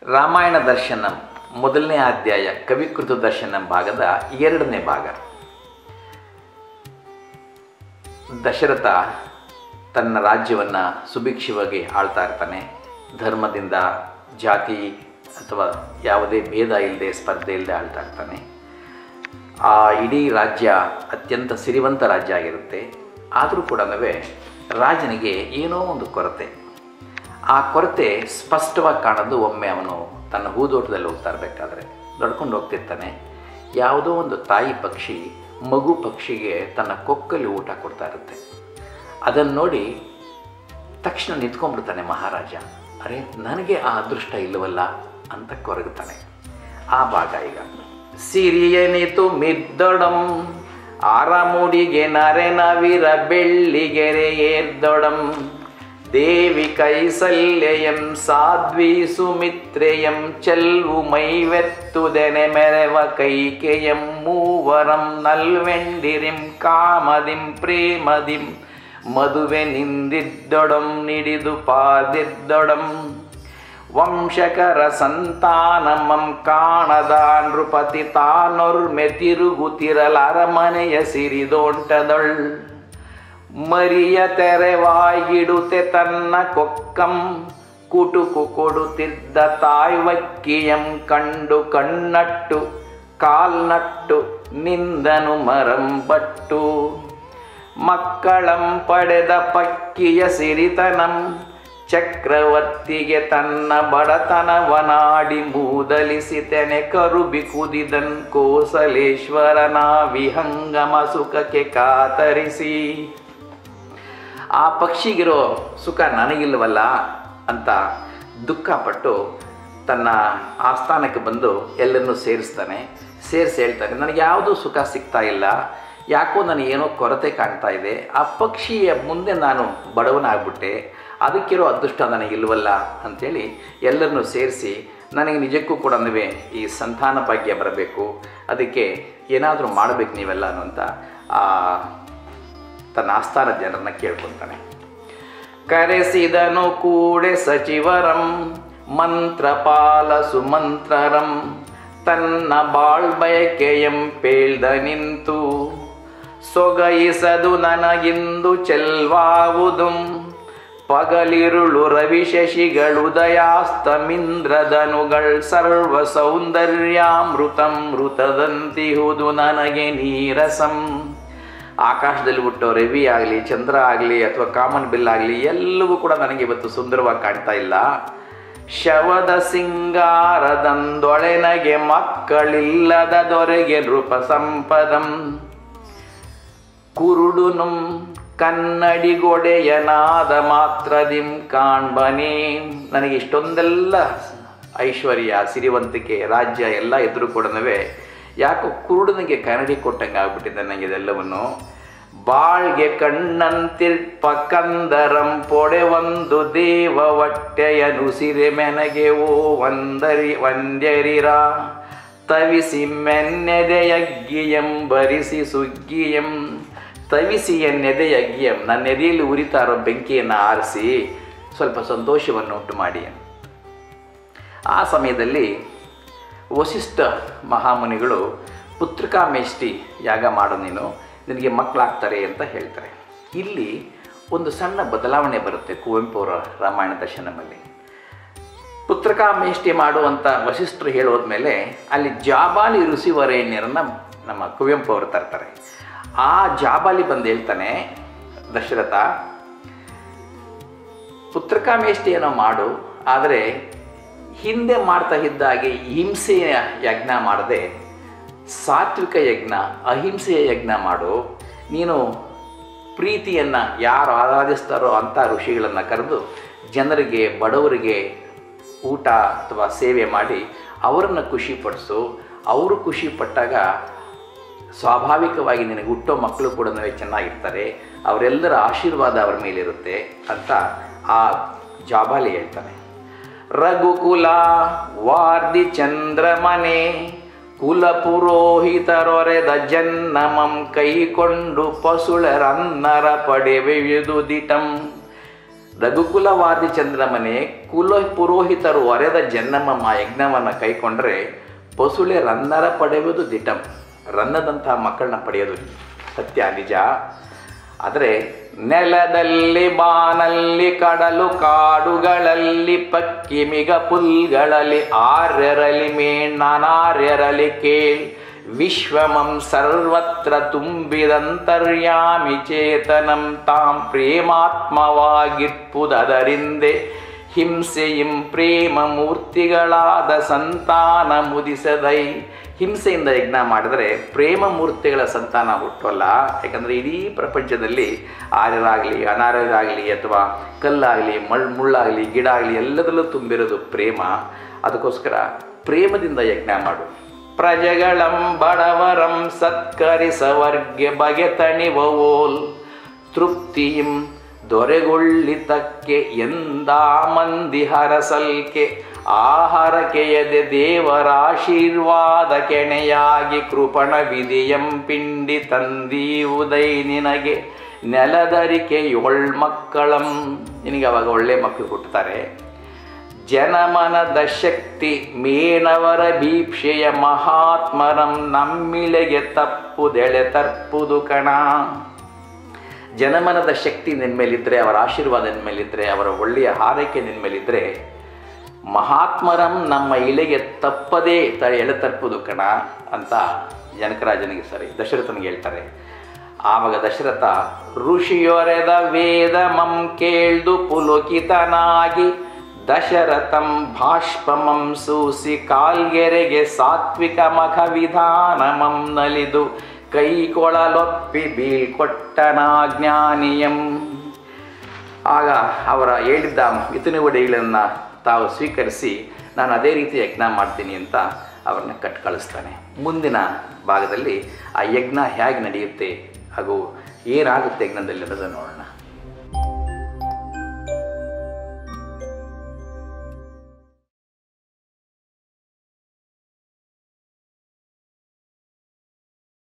ರಾಮಾಯಣ ದರ್ಶನಂ ಮೊದಲನೇ ಅಧ್ಯಾಯ ಕವಿಕೃತ ದರ್ಶನಂ ಭಾಗದ ಎರಡನೇ ಭಾಗ ದಶರಥ ತನ್ನ ರಾಜ್ಯವನ್ನು ಸುಭಿಕ್ಷವಾಗಿ ಆಳ್ತಾ ಇರ್ತಾನೆ ಧರ್ಮದಿಂದ ಜಾತಿ ಅಥವಾ ಯಾವುದೇ ಭೇದ ಇಲ್ಲದೆ ಸ್ಪರ್ಧೆ ಇಲ್ಲದೆ ಆಳ್ತಾ ಇರ್ತಾನೆ ಆ ಇಡೀ ರಾಜ್ಯ ಅತ್ಯಂತ ಸಿರಿವಂತ ರಾಜ್ಯ ಆಗಿರುತ್ತೆ ಆದರೂ ಕೂಡ ರಾಜನಿಗೆ ಏನೋ ಒಂದು ಕೊರತೆ ಆ ಕೊರತೆ ಸ್ಪಷ್ಟವಾಗಿ ಕಾಣೋದು ಒಮ್ಮೆ ಅವನು ತನ್ನ ಹೂದೋಟದಲ್ಲಿ ಹೋಗ್ತಾ ಇರಬೇಕಾದ್ರೆ ನಡ್ಕೊಂಡು ಹೋಗ್ತಿರ್ತಾನೆ ಯಾವುದೋ ಒಂದು ತಾಯಿ ಪಕ್ಷಿ ಮಗು ಪಕ್ಷಿಗೆ ತನ್ನ ಕೊಕ್ಕಲ್ಲಿ ಊಟ ಕೊಡ್ತಾ ಇರುತ್ತೆ ಅದನ್ನು ನೋಡಿ ತಕ್ಷಣ ನಿಂತ್ಕೊಂಡ್ಬಿಡ್ತಾನೆ ಮಹಾರಾಜ ಅರೆ ನನಗೆ ಆ ಅದೃಷ್ಟ ಇಲ್ಲವಲ್ಲ ಅಂತ ಕೊರಗುತ್ತಾನೆ ಆ ಭಾಗ ಈಗ ಸಿರಿಯನಿತು ಮಿದ್ದೊಡಂ ಆರಮುಡಿಗೆ ನರೆ ನವಿರ ಬೆಳ್ಳಿಗೆರೆ ಏರ್ದೊಡಂ ದೇವಿ ಕೈಸಲ್ಯಯಂ ಸಾಧ್ವಿ ಸುಮಿತ್ರೆಯಂ ಚೆಲ್ವು ಮೈವೆತ್ತುದೆನೆ ಮೆರವ ಕೈಕೆಯಂ ಮೂವರಂ ನಲ್ವೆಂಡಿರಿಂ ಕಾಮದಿಂ ಪ್ರೇಮದಿಂ ಮದುವೆ ನಿಂದಿದ್ದೊಡಂ ನಿಡಿದು ಪಾದಿದ್ದೊಡಂ ವಂಶಕರ ಸಂತಾನಮಂ ಕಾಣದ ನೃಪತಿ ತಾನೊರ್ಮೆ ತಿರುಗುತ್ತಿರಲ ಅರಮನೆಯ ಸಿರಿದೋಂಟದೊಳ್ ಮರಿಯ ತೆರೆವಾಯಿಡುತ್ತೆ ತನ್ನ ಕೊಕ್ಕಂ ಕುಟುಕು ಕೊಡುತ್ತಿದ್ದ ತಾಯ್ವಕ್ಕಿಯಂ ಕಂಡು ಕಣ್ಣಟ್ಟು ಕಾಲ್ನಟ್ಟು ನಿಂದನು ಮರಂಬಟ್ಟು ಮಕ್ಕಳಂ ಪಡೆದ ಪಕ್ಕಿಯ ಸಿರಿತನಂ ಚಕ್ರವರ್ತಿಗೆ ತನ್ನ ಬಡತನವನಾಡಿ ಮೂದಲಿಸಿತೆನೆ ಕರುಬಿ ಕುದಿದನ್ ಕೋಸಲೇಶ್ವರನ ವಿಹಂಗಮ ಸುಖಕ್ಕೆ ಕಾತರಿಸಿ ಆ ಪಕ್ಷಿಗಿರೋ ಸುಖ ನನಗಿಲ್ವಲ್ಲ ಅಂತ ದುಃಖಪಟ್ಟು ತನ್ನ ಆಸ್ಥಾನಕ್ಕೆ ಬಂದು ಎಲ್ಲರನ್ನೂ ಸೇರಿಸ್ತಾನೆ ಸೇರಿಸಿ ಹೇಳ್ತಾನೆ ನನಗೆ ಯಾವುದೂ ಸುಖ ಸಿಗ್ತಾ ಇಲ್ಲ ಯಾಕೋ ನನಗೇನೋ ಕೊರತೆ ಕಾಣ್ತಾ ಇದೆ ಆ ಪಕ್ಷಿಯ ಮುಂದೆ ನಾನು ಬಡವನಾಗ್ಬಿಟ್ಟೆ ಅದಕ್ಕಿರೋ ಅದೃಷ್ಟ ನನಗಿಲ್ವಲ್ಲ ಅಂಥೇಳಿ ಎಲ್ಲರನ್ನೂ ಸೇರಿಸಿ ನನಗೆ ನಿಜಕ್ಕೂ ಕೂಡ ಈ ಸಂತಾನ ಭಾಗ್ಯ ಬರಬೇಕು ಅದಕ್ಕೆ ಏನಾದರೂ ಮಾಡಬೇಕು ನೀವೆಲ್ಲ ಅನ್ನುವಂಥ ತನ್ನ ಆಸ್ಥಾನ ಜನರನ್ನ ಕೇಳ್ಕೊತಾನೆ ಕರೆಸಿದನು ಕೂಡೆ ಸಚಿವರಂ ಮಂತ್ರಪಾಲ ಸುಮಂತ್ರರಂ ತನ್ನ ಬಾಳ್ಬಯಕೆಯಂ ಪೇಳ್ದ ನಿಂತು ಸೊಗಯಿಸದು ನನಗಿಂದು ಚೆಲ್ವಾವುದುಂ ಪಗಲಿರುಳು ರವಿ ಶಶಿಗಳುದಯಾಸ್ತಮಿಂದ್ರದನುಗಳ್ ಸರ್ವ ಸೌಂದರ್ಯಾಮೃತಂ ಮೃತದಂತಿಹುದು ನನಗೆ ನೀರಸಂ ಆಕಾಶದಲ್ಲಿ ಹುಟ್ಟೋ ರವಿ ಆಗಲಿ ಚಂದ್ರ ಆಗಲಿ ಅಥವಾ ಕಾಮನ್ ಬಿಲ್ ಆಗಲಿ ಎಲ್ಲವೂ ಕೂಡ ನನಗೆ ಇವತ್ತು ಸುಂದರವಾಗಿ ಕಾಣ್ತಾ ಇಲ್ಲ ಶವದ ಸಿಂಗಾರದಂದೊಳೆನಗೆ ಮಕ್ಕಳಿಲ್ಲದ ದೊರೆಗೆ ನೃಪ ಸಂಪದಂ ಕುರುಡುನುಂ ಕನ್ನಡಿಗೊಡೆಯನಾದ ಮಾತ್ರದಿಂ ಕಾಣ್ಬನೇ ನನಗೆ ಇಷ್ಟೊಂದೆಲ್ಲ ಐಶ್ವರ್ಯ ಸಿರಿವಂತಿಕೆ ರಾಜ್ಯ ಎಲ್ಲ ಎದುರು ಕೊಡನವೇ ಯಾಕೋ ಕುರುಡನಿಗೆ ಕನ್ನಡಿ ಕೊಟ್ಟಂಗೆ ಆಗ್ಬಿಟ್ಟಿದೆ ನನಗೆ ಇದೆಲ್ಲವನ್ನು ಬಾಳ್ಗೆ ಕಣ್ಣಂತಿರ್ಪ ಕಂದರಂ ಪೊಡೆ ಒಂದು ದೇವ ಹೊಟ್ಟೆಯ ನುಸಿರೆ ಮೆನಗೆ ಓ ವಂದರಿ ವಂದ್ಯರಿರ ತವಿಸಿ ಮೆನ್ನೆದೆಯಗ್ಗಿಯಂ ಬರಿಸಿ ಸುಗ್ಗಿಯಂ ತವಿಸಿ ಎನ್ನೆದೆಯಗ್ಗಿಯಂ ನನ್ನ ಎದೆಯಲ್ಲಿ ಉರಿತಾ ಇರೋ ಬೆಂಕಿಯನ್ನು ಆರಿಸಿ ಸ್ವಲ್ಪ ಸಂತೋಷವನ್ನು ಉಂಟು ಮಾಡಿ ಆ ಸಮಯದಲ್ಲಿ ವಸಿಷ್ಠ ಮಹಾಮುನಿಗಳು ಪುತ್ರಿಕಾಮೇಷ್ಟಿ ಯಾಗ ಮಾಡು ನೀನು ನಿನಗೆ ಮಕ್ಕಳಾಗ್ತಾರೆ ಅಂತ ಹೇಳ್ತಾರೆ ಇಲ್ಲಿ ಒಂದು ಸಣ್ಣ ಬದಲಾವಣೆ ಬರುತ್ತೆ ಕುವೆಂಪು ಅವರ ರಾಮಾಯಣ ದರ್ಶನಮಲ್ಲಿ ಪುತ್ರಕಾಮೇಷ್ಟಿ ಮಾಡುವಂಥ ವಸಿಷ್ಠರು ಹೇಳೋದ್ಮೇಲೆ ಅಲ್ಲಿ ಜಾಬಾಲಿ ಋಷಿವರೇಣ್ಯರನ್ನು ನಮ್ಮ ಕುವೆಂಪು ಅವರು ತರ್ತಾರೆ ಆ ಜಾಬಾಲಿ ಬಂದು ಹೇಳ್ತಾನೆ ದಶರಥ ಪುತ್ರಕಾಮೇಷ್ಟಿಯನ್ನು ಮಾಡು ಆದರೆ ಹಿಂದೆ ಮಾಡ್ತಾ ಇದ್ದ ಹಾಗೆ ಹಿಂಸೆಯ ಯಜ್ಞ ಮಾಡದೆ ಸಾತ್ವಿಕ ಯಜ್ಞ ಅಹಿಂಸೆಯ ಯಜ್ಞ ಮಾಡು ನೀನು ಪ್ರೀತಿಯನ್ನು ಯಾರು ಆರಾಧಿಸ್ತಾರೋ ಅಂಥ ಋಷಿಗಳನ್ನು ಕರೆದು ಜನರಿಗೆ ಬಡವರಿಗೆ ಊಟ ಅಥವಾ ಸೇವೆ ಮಾಡಿ ಅವರನ್ನು ಖುಷಿಪಡಿಸು ಅವರು ಖುಷಿ ಪಟ್ಟಾಗ ಸ್ವಾಭಾವಿಕವಾಗಿ ನಿನಗೆ ಹುಟ್ಟೋ ಮಕ್ಕಳು ಕೂಡ ಚೆನ್ನಾಗಿರ್ತಾರೆ ಅವರೆಲ್ಲರ ಆಶೀರ್ವಾದ ಅವರ ಮೇಲಿರುತ್ತೆ ಅಂತ ಆ ಜಾಬಾಲಿ ಹೇಳ್ತಾನೆ ರಘುಕುಲ ವಾರ್ದಿ ಚಂದ್ರಮನೆ ಕುಲ ಪುರೋಹಿತರೊರೆದ ಜನ್ನಮಂ ಕೈಕೊಂಡು ಪಸುಳರನ್ನರ ಪಡೆವೆಯುದು ದಿಟಂ ರಘುಕುಲವಾದಿ ಚಂದ್ರಮನೆ ಕುಲ ಪುರೋಹಿತರು ಒರೆದ ಜನ್ನಮ್ಮ ಯಜ್ಞವನ್ನು ಕೈಕೊಂಡ್ರೆ ಪಸುಳೆ ರನ್ನರ ಪಡೆಯುವುದು ದಿಟಂ ರನ್ನದಂತಹ ಮಕ್ಕಳನ್ನ ಪಡೆಯೋದು ಸತ್ಯ ನಿಜ ಆದರೆ ನೆಲದಲ್ಲಿ ಬಾನಲ್ಲಿ ಕಡಲು ಕಾಡುಗಳಲ್ಲಿ ಪಕ್ಕಿ ಮಿಗ ಪುಲ್ಗಳಲ್ಲಿ ಆರ್ಯರಲಿ ಮೇಣನಾರ್ಯರಲಿ ಕೇಳ್ ವಿಶ್ವಮಂ ಸರ್ವತ್ರ ತುಂಬಿದಂತರ್ಯಾಮಿ ಚೇತನಂ ತಾಂ ಪ್ರೇಮಾತ್ಮವಾಗಿರ್ಪುದರಿಂದೆ ಹಿಂಸೆಯಿಂ ಪ್ರೇಮ ಮೂರ್ತಿಗಳಾದ ಸಂತಾನ ಮುದಿಸದೈ ಹಿಂಸೆಯಿಂದ ಯಜ್ಞ ಮಾಡಿದರೆ ಪ್ರೇಮ ಮೂರ್ತಿಗಳ ಸಂತಾನ ಹುಟ್ಟೋಲ್ಲ ಯಾಕಂದರೆ ಇಡೀ ಪ್ರಪಂಚದಲ್ಲಿ ಆರ್ಯರಾಗಲಿ ಅನಾರ್ಯರಾಗಲಿ ಅಥವಾ ಕಲ್ಲಾಗಲಿ ಮಳ್ ಮುಳ್ಳಾಗಲಿ ಗಿಡ ಆಗಲಿ ಎಲ್ಲದರಲ್ಲೂ ತುಂಬಿರೋದು ಪ್ರೇಮ ಅದಕ್ಕೋಸ್ಕರ ಪ್ರೇಮದಿಂದ ಯಜ್ಞ ಮಾಡು ಪ್ರಜೆಗಳಂ ಬಡವರಂ ಸತ್ಕರಿಸವರ್ಗೆ ಬಗೆತಣಿವೋಲ್ ತೃಪ್ತಿಯಿಂ ದೊರೆಗೊಳ್ಳಿತಕ್ಕೆ ಎಂದಾ ಮಂದಿ ಹರಸಲ್ಕೆ ಆಹಾರಕೆಯದೆ ದೇವರಾಶೀರ್ವಾದ ಕೆಣೆಯಾಗಿ ಕೃಪಣ ವಿಧಿಯಂ ಪಿಂಡಿ ತಂದೀವುದೈ ನಿನಗೆ ನೆಲದರಿಕೆ ಏಳ್ ಮಕ್ಕಳಂ ನಿನಗೆ ಅವಾಗ ಒಳ್ಳೆ ಮಕ್ಕಳು ಹುಟ್ಟುತ್ತಾರೆ ಜನಮನದ ಶಕ್ತಿ ಮೇಣವರ ಭೀಪ್ಷೆಯ ಮಹಾತ್ಮರಂ ನಮ್ಮಿಳೆಗೆ ತಪ್ಪುದೆಳೆ ತರ್ಪುದು ಕಣ ಜನಮನದ ಶಕ್ತಿ ನಿನ್ನ ಮೇಲಿದ್ದರೆ ಅವರ ಆಶೀರ್ವಾದ ನಿನ್ನ ಮೇಲಿದ್ದರೆ ಅವರ ಒಳ್ಳೆಯ ಹಾರೈಕೆ ನಿನ್ನ ಮೇಲಿದ್ದರೆ ಮಹಾತ್ಮರಂ ನಮ್ಮ ಇಳೆಗೆ ತಪ್ಪದೇ ತ ಎಳೆ ತರ್ಪುದು ಕಣ ಅಂತ ಜನಕರಾಜನಿಗೆ ಸರಿ ದಶರಥನಿಗೆ ಹೇಳ್ತಾರೆ ಆವಾಗ ದಶರಥ ಋಷಿಯೊರೆದ ವೇದ ಮಂ ಕೇಳ್ದು ಪುಲಕಿತನಾಗಿ ದಶರಥಂ ಭಾಷ್ಪಮಂ ಸೂಸಿ ಕಾಲ್ಗೆರೆಗೆ ಸಾತ್ವಿಕ ಮಖ ವಿಧಾನಮಂ ನಲಿದು ಕೈಕೊಳಲೊಪ್ಪಿ ಬೀಳ್ಕೊಟ್ಟನಾಜ್ಞಾನಿಯಂ ಆಗ ಅವರ ಹೇಳಿದ್ದ ಮಿಥುನವಡಿಗಳನ್ನು ತಾವು ಸ್ವೀಕರಿಸಿ ನಾನು ಅದೇ ರೀತಿ ಯಜ್ಞ ಮಾಡ್ತೀನಿ ಅಂತ ಅವ್ರನ್ನ ಕಟ್ ಕಳಿಸ್ತಾನೆ ಮುಂದಿನ ಭಾಗದಲ್ಲಿ ಆ ಯಜ್ಞ ಹೇಗೆ ನಡೆಯುತ್ತೆ ಹಾಗೂ ಏನಾಗುತ್ತೆ ಯಜ್ಞದಲ್ಲಿ ಅನ್ನೋದನ್ನು ನೋಡೋಣ